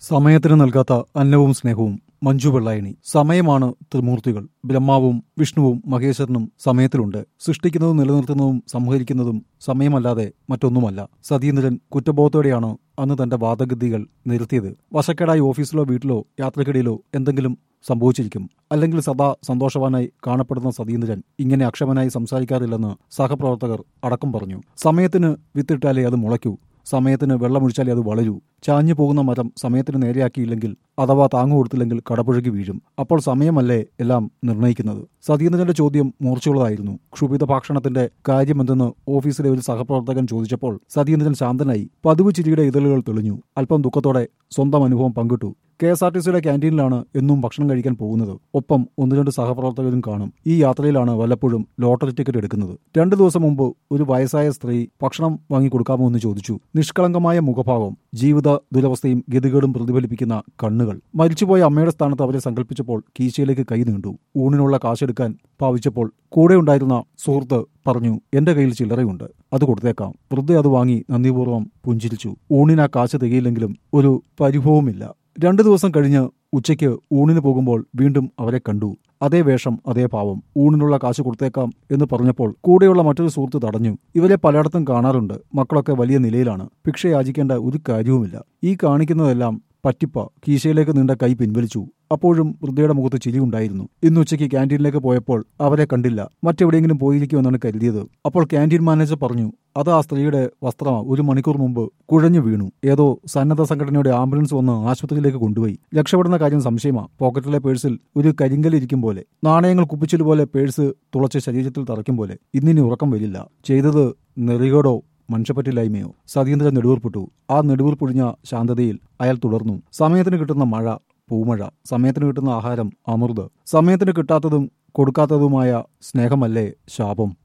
സമയത്തിന് നൽകാത്ത അന്നവും സ്നേഹവും മഞ്ജു വെള്ളായണി സമയമാണ് ത്രിമൂർത്തികൾ ബ്രഹ്മാവും വിഷ്ണുവും മഹേശ്വരനും സമയത്തിലുണ്ട് സൃഷ്ടിക്കുന്നതും നിലനിർത്തുന്നതും സംഹരിക്കുന്നതും സമയമല്ലാതെ മറ്റൊന്നുമല്ല സതീന്ദ്രൻ കുറ്റബോധത്തോടെയാണ് അന്ന് തന്റെ വാദഗതികൾ നിരത്തിയത് വശക്കേടായി ഓഫീസിലോ വീട്ടിലോ യാത്രക്കിടയിലോ എന്തെങ്കിലും സംഭവിച്ചിരിക്കും അല്ലെങ്കിൽ സദാ സന്തോഷവാനായി കാണപ്പെടുന്ന സതീന്ദ്രൻ ഇങ്ങനെ അക്ഷമനായി സംസാരിക്കാറില്ലെന്ന് സഹപ്രവർത്തകർ അടക്കം പറഞ്ഞു സമയത്തിന് വിത്തിട്ടാലേ അത് മുളയ്ക്കൂ സമയത്തിന് വെള്ളമൊഴിച്ചാലേ അത് വളരൂ ചാഞ്ഞു പോകുന്ന മരം സമയത്തിന് നേരെയാക്കിയില്ലെങ്കിൽ അഥവാ താങ്ങു കൊടുത്തില്ലെങ്കിൽ കടപുഴകി വീഴും അപ്പോൾ സമയമല്ലേ എല്ലാം നിർണ്ണയിക്കുന്നത് സതീന്ദ്രന്റെ ചോദ്യം മൂർച്ചയുള്ളതായിരുന്നു ക്ഷുഭിത ഭാഷണത്തിന്റെ കാര്യമെന്തെന്ന് ഓഫീസിലെ ഒരു സഹപ്രവർത്തകൻ ചോദിച്ചപ്പോൾ സതീന്ദ്രൻ ശാന്തനായി പതിവ് ചിരിയുടെ ഇതളുകൾ തെളിഞ്ഞു അല്പം ദുഃഖത്തോടെ സ്വന്തം അനുഭവം പങ്കിട്ടു കെ എസ് ആർ ടി സിയുടെ ക്യാൻറ്റീനിലാണ് എന്നും ഭക്ഷണം കഴിക്കാൻ പോകുന്നത് ഒപ്പം ഒന്ന് രണ്ട് സഹപ്രവർത്തകരും കാണും ഈ യാത്രയിലാണ് വല്ലപ്പോഴും ലോട്ടറി ടിക്കറ്റ് എടുക്കുന്നത് രണ്ടു ദിവസം മുമ്പ് ഒരു വയസ്സായ സ്ത്രീ ഭക്ഷണം വാങ്ങിക്കൊടുക്കാമോ എന്ന് ചോദിച്ചു നിഷ്കളങ്കമായ മുഖഭാവം ജീവിത ദുരവസ്ഥയും ഗതികേടും പ്രതിഫലിപ്പിക്കുന്ന കണ്ണുകൾ മരിച്ചുപോയ അമ്മയുടെ സ്ഥാനത്ത് അവരെ സങ്കല്പിച്ചപ്പോൾ കീശയിലേക്ക് കൈ നീണ്ടു ഊണിനുള്ള കാശെടുക്കാൻ ഭാവിച്ചപ്പോൾ കൂടെ ഉണ്ടായിരുന്ന സുഹൃത്ത് പറഞ്ഞു എന്റെ കയ്യിൽ ചില്ലറയുണ്ട് അത് കൊടുത്തേക്കാം വൃദ്ധ അത് വാങ്ങി നന്ദിപൂർവ്വം പുഞ്ചിരിച്ചു ഊണിന് ആ കാശ് തികയില്ലെങ്കിലും ഒരു പരിഭവമില്ല രണ്ടു ദിവസം കഴിഞ്ഞ് ഉച്ചയ്ക്ക് ഊണിന് പോകുമ്പോൾ വീണ്ടും അവരെ കണ്ടു അതേ വേഷം അതേ ഭാവം ഊണിനുള്ള കാശ് കൊടുത്തേക്കാം എന്ന് പറഞ്ഞപ്പോൾ കൂടെയുള്ള മറ്റൊരു സുഹൃത്ത് തടഞ്ഞു ഇവരെ പലയിടത്തും കാണാറുണ്ട് മക്കളൊക്കെ വലിയ നിലയിലാണ് ഭിക്ഷ യാചിക്കേണ്ട ഒരു കാര്യവുമില്ല ഈ കാണിക്കുന്നതെല്ലാം പറ്റിപ്പ കീശയിലേക്ക് നീണ്ട കൈ പിൻവലിച്ചു അപ്പോഴും വൃദ്ധയുടെ മുഖത്ത് ചിരിയുണ്ടായിരുന്നു ഇന്ന് ഉച്ചയ്ക്ക് ക്യാൻറ്റീനിലേക്ക് പോയപ്പോൾ അവരെ കണ്ടില്ല മറ്റെവിടെയെങ്കിലും പോയിരിക്കുമെന്നാണ് കരുതിയത് അപ്പോൾ ക്യാൻറ്റീൻ മാനേജർ പറഞ്ഞു അത് ആ സ്ത്രീയുടെ വസ്ത്രം ഒരു മണിക്കൂർ മുമ്പ് കുഴഞ്ഞു വീണു ഏതോ സന്നദ്ധ സംഘടനയുടെ ആംബുലൻസ് വന്ന് ആശുപത്രിയിലേക്ക് കൊണ്ടുപോയി രക്ഷപ്പെടുന്ന കാര്യം സംശയമാ പോക്കറ്റിലെ പേഴ്സിൽ ഒരു കരിങ്കലിരിക്കും പോലെ നാണയങ്ങൾ കുപ്പിച്ചിലുപോലെ പേഴ്സ് തുളച്ച് ശരീരത്തിൽ തറയ്ക്കും പോലെ ഇന്നിനി ഉറക്കം വരില്ല ചെയ്തത് നെറികേടോ മനുഷ്യപ്പറ്റില്ലായ്മയോ സതീന്ദ്രൻ നെടുവീർപ്പിട്ടു ആ നെടുവീർപ്പൊഴിഞ്ഞ ശാന്തതയിൽ അയാൾ തുടർന്നു സമയത്തിന് കിട്ടുന്ന മഴ പൂമഴ സമയത്തിന് കിട്ടുന്ന ആഹാരം അമൃത് സമയത്തിന് കിട്ടാത്തതും കൊടുക്കാത്തതുമായ സ്നേഹമല്ലേ ശാപം